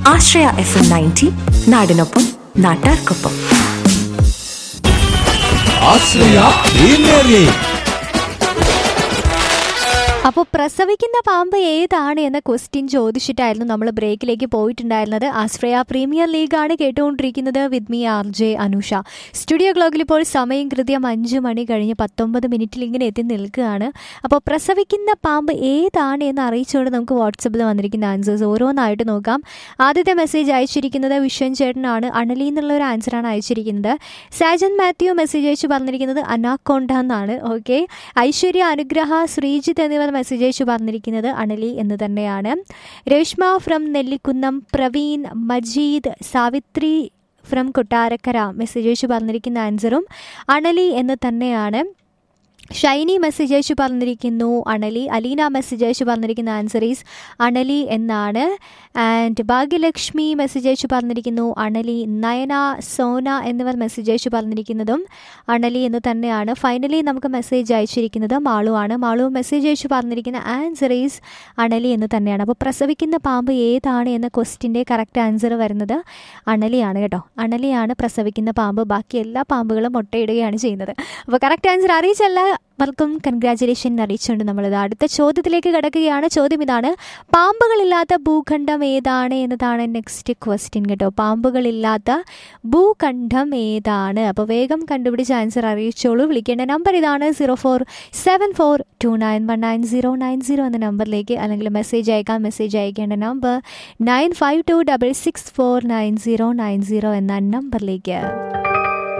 ആശ്രയ F M ninety നാടിനൊപ്പം നാട്ടാർക്കൊപ്പം ആശ്രയ premier league അപ്പോൾ പ്രസവിക്കുന്ന പാമ്പ് ഏതാണ് എന്ന ക്വസ്റ്റ്യൻ ചോദിച്ചിട്ടായിരുന്നു നമ്മൾ ബ്രേക്കിലേക്ക് പോയിട്ടുണ്ടായിരുന്നത് ആശ്രയ പ്രീമിയർ ലീഗാണ് കേട്ടുകൊണ്ടിരിക്കുന്നത് with me R J Anusha studio ക്ലോക്കിൽ ഇപ്പോൾ സമയം കൃത്യം അഞ്ച് മണി കഴിഞ്ഞ് പത്തൊമ്പത് മിനിറ്റിൽ ഇങ്ങനെ എത്തി നിൽക്കുകയാണ് അപ്പോൾ പ്രസവിക്കുന്ന പാമ്പ് ഏതാണ് എന്ന് അറിയിച്ചുകൊണ്ട് നമുക്ക് വാട്സപ്പിൽ വന്നിരിക്കുന്ന ആൻസേഴ്സ് ഓരോന്നായിട്ട് നോക്കാം ആദ്യത്തെ മെസ്സേജ് അയച്ചിരിക്കുന്നത് വിശ്വൻ ചേട്ടനാണ് അണലി എന്നുള്ള ഒരു ആൻസറാണ് അയച്ചിരിക്കുന്നത് സാജൻ മാത്യു മെസ്സേജ് അയച്ചു പറഞ്ഞിരിക്കുന്നത് അനാക്കോണ്ട എന്നാണ് ഓക്കെ ഐശ്വര്യ അനുഗ്രഹ ശ്രീജിത്ത് എന്നിവർ മെസ്സേജ് അയച്ചു പറഞ്ഞിരിക്കുന്നത് അണലി എന്ന് തന്നെയാണ് Reshma from Nellikunnam Praveen Majeed Savithri from Kottarakkara message അയച്ചു പറഞ്ഞിരിക്കുന്ന ആൻസറും അണലി എന്ന് തന്നെയാണ് ഷൈനി മെസ്സേജ് അയച്ചു പറഞ്ഞിരിക്കുന്നു അണലി അലീന മെസ്സേജ് അയച്ചു പറഞ്ഞിരിക്കുന്ന ആൻസർ ഈസ് അണലി എന്നാണ് ആൻഡ് ഭാഗ്യലക്ഷ്മി മെസ്സേജ് അയച്ചു പറഞ്ഞിരിക്കുന്നു അണലി നയന സോന എന്നിവർ മെസ്സേജ് അയച്ചു പറഞ്ഞിരിക്കുന്നതും അണലി എന്ന് തന്നെയാണ് ഫൈനലി നമുക്ക് മെസ്സേജ് അയച്ചിരിക്കുന്നത് മാളു ആണ് മാളു മെസ്സേജ് അയച്ചു പറഞ്ഞിരിക്കുന്ന ആൻസർ ഈസ് അണലി എന്ന് തന്നെയാണ് അപ്പോൾ പ്രസവിക്കുന്ന പാമ്പ് ഏതാണ് എന്ന ക്വസ്റ്റിൻ്റെ കറക്റ്റ് ആൻസർ വരുന്നത് അണലിയാണ് കേട്ടോ അണലിയാണ് പ്രസവിക്കുന്ന പാമ്പ് ബാക്കി എല്ലാ പാമ്പുകളും മുട്ടയിടുകയാണ് ചെയ്യുന്നത് അപ്പോൾ കറക്റ്റ് ആൻസർ അറിയിച്ചല്ല വർക്കും കൺഗ്രാചുലേഷൻ അറിയിച്ചുകൊണ്ട് നമ്മളിത് അടുത്ത ചോദ്യത്തിലേക്ക് കിടക്കുകയാണ് ചോദ്യം ഇതാണ് പാമ്പുകളില്ലാത്ത ഭൂഖണ്ഡം ഏതാണ് എന്നതാണ് നെക്സ്റ്റ് ക്വസ്റ്റ്യൻ കേട്ടോ പാമ്പുകളില്ലാത്ത ഭൂഖണ്ഡം ഏതാണ് അപ്പോൾ വേഗം കണ്ടുപിടിച്ച് ആൻസർ അറിയിച്ചോളൂ വിളിക്കേണ്ട നമ്പർ ഇതാണ് zero four seven four two nine one nine zero nine zero എന്ന നമ്പറിലേക്ക് അല്ലെങ്കിൽ മെസ്സേജ് അയക്കാം മെസ്സേജ് അയക്കേണ്ട number nine five two double six four nine zero nine zero എന്ന നമ്പറിലേക്ക്